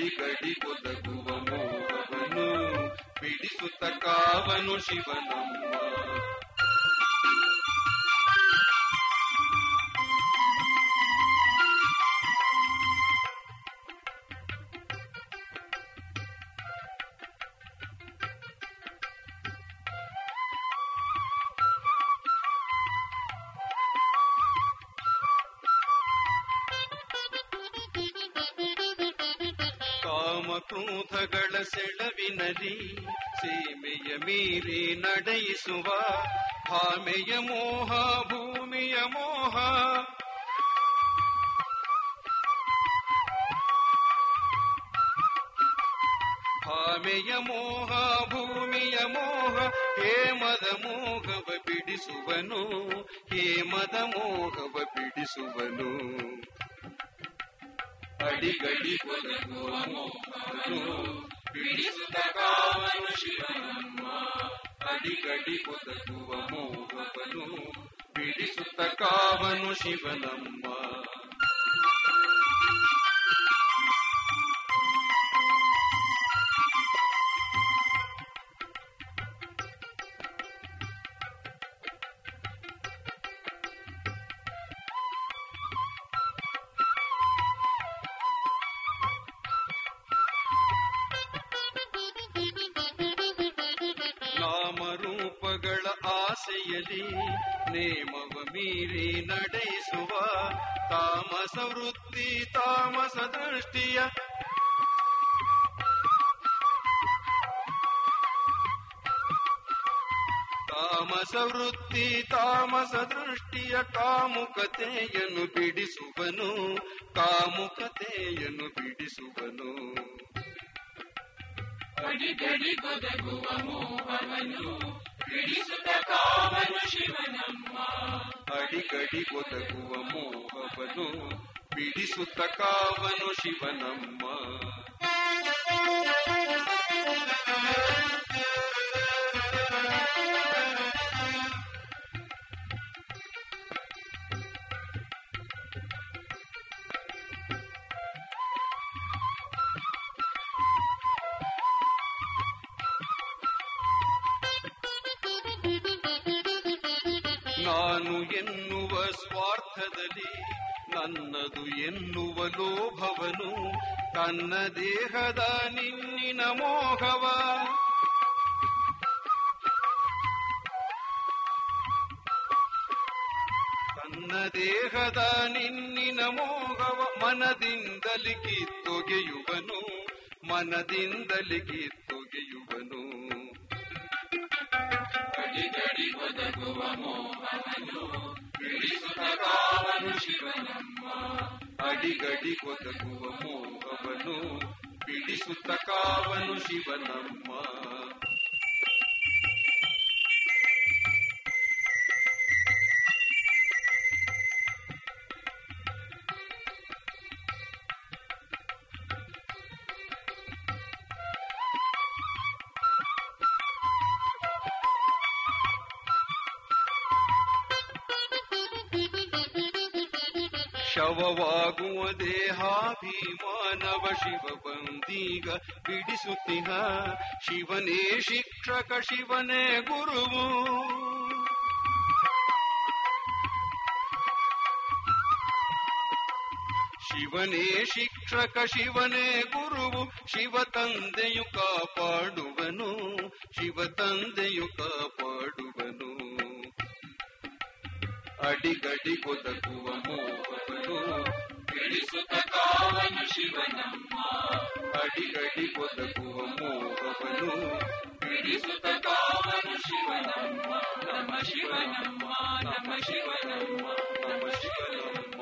ಅಡಿಗಡಿ ಒದಗುವ ಮೋಹವನ್ನು ಬಿಡಿಸುತ್ತ ಕಾವನು ಶಿವನಮ್ಮ ಕಾಮಕ್ರೋಧಗಳ ಸೆಳವಿನಲಿ ಸೀಮೆಯ ಮೀರಿ ನಡೆಯಿಸುವ ಭಾಮೆಯ ಮೋಹ ಭೂಮಿಯ ಮೋಹ ಭಾಮೆಯ ಮೋಹ ಭೂಮಿಯ ಮೋಹ ಹೇಮದ ಮೋಹವ ಬಿಡಿಸುವನು ಹೇಮದ ಮೋಹವ ಬಿಡಿಸುವನು ಅಡಿಗಡಿ ಒದಗುವ ಮೋಹವನ್ನು ಬಿಡಿಸುತ್ತ ಕಾವನು ಶಿವನಮ್ಮ ಅಡಿಗಡಿ ಒದಗುವ ಮೋಹವನ್ನು ಬಿಡಿಸುತ್ತ ಕಾವನು ಶಿವನಮ್ಮ ನಾಮರೂಪಗಳ ಆಸೆಯಲಿ ನೇಮವ ಮೀರಿ ನಡೆಸುವ ತಾಮಸ ವೃತ್ತಿ ತಾಮಸ ದೃಷ್ಟಿಯ ತಾಮಸ ವೃತ್ತಿ ತಾಮಸ ದೃಷ್ಟಿಯ ಕಾಮುಕತೆಯನ್ನು ಬಿಡಿಸುವನು ಕಾಮುಕತೆಯನ್ನು ಬಿಡಿಸುವನು ಅಡಿಗಡಿ ಗೊದಗುವ ಮೋಹವನ್ನು ಬಿಡಿಸುತ್ತ ಕಾವನು ಶಿವನಮ್ಮ ಅಡಿಗಡಿ ಒದಗುವ ಮೋಹವನ್ನು ಬಿಡಿಸುತ್ತ ಕಾವನು ಶಿವನಮ್ಮ ನಾನು ಎನ್ನುವ ಸ್ವಾರ್ಥದಲ್ಲಿ ನನ್ನದು ಎನ್ನುವ ಲೋಭವನು ತನ್ನ ದೇಹದ ನಿನ್ನಿನ ಮೋಹವ ತನ್ನ ದೇಹದ ನಿನ್ನಿನ ಮೋಹವ ಮನದಿಂದಲಿ ಕಿತ್ತೊಗೆಯುವನು ಮನದಿಂದಲಿ ಕಿತ್ತೊಗೆಯುವನು ಅಡಿಗಡಿ ಗೊದಗುವ ಮೋಹವನ್ನು ಬಿಡಿಸುತ್ತ ಕಾವನು ಶಿವನಮ್ಮ ಅಡಿಗಡಿ ಒದಗುವ ಮೋಹವನ್ನು ಬಿಡಿಸುತ್ತ ಕಾವನು ಶಿವನಮ್ಮ ಶವವಾಗುವ ದೇಹಾಭಿಮಾನವ ಶಿವ ಬಂದೀಗ ಬಿಡಿಸುತ್ತಿಹ ಶಿವನೇ ಶಿಕ್ಷಕ ಶಿವನೇ ಗುರುವು ಶಿವನೇ ಶಿಕ್ಷಕ ಶಿವನೇ ಗುರುವು ಶಿವ ತಂದೆಯು ಕಾಪಾಡುವನು ಶಿವ ತಂದೆಯು ಕಾಪಾಡುವನು ಅಡಿಗಡಿ ಒದಗುವ ಮೋಹವನ್ನು ಬಿಡಿಸುತ್ತ ಕಾವನು ಶಿವನಮ್ಮ ಅಡಿಗಡಿ ಒದಗುವ ಮೋಹವನ್ನು ಬಿಡಿಸುತ್ತ ಕಾವನು ಶಿವನಮ್ಮ ನಮ್ಮ ಶಿವನಮ್ಮ ನಮ್ಮ ಶಿವನಮ್ಮ ನಮ ಶಿವನಮ್ಮ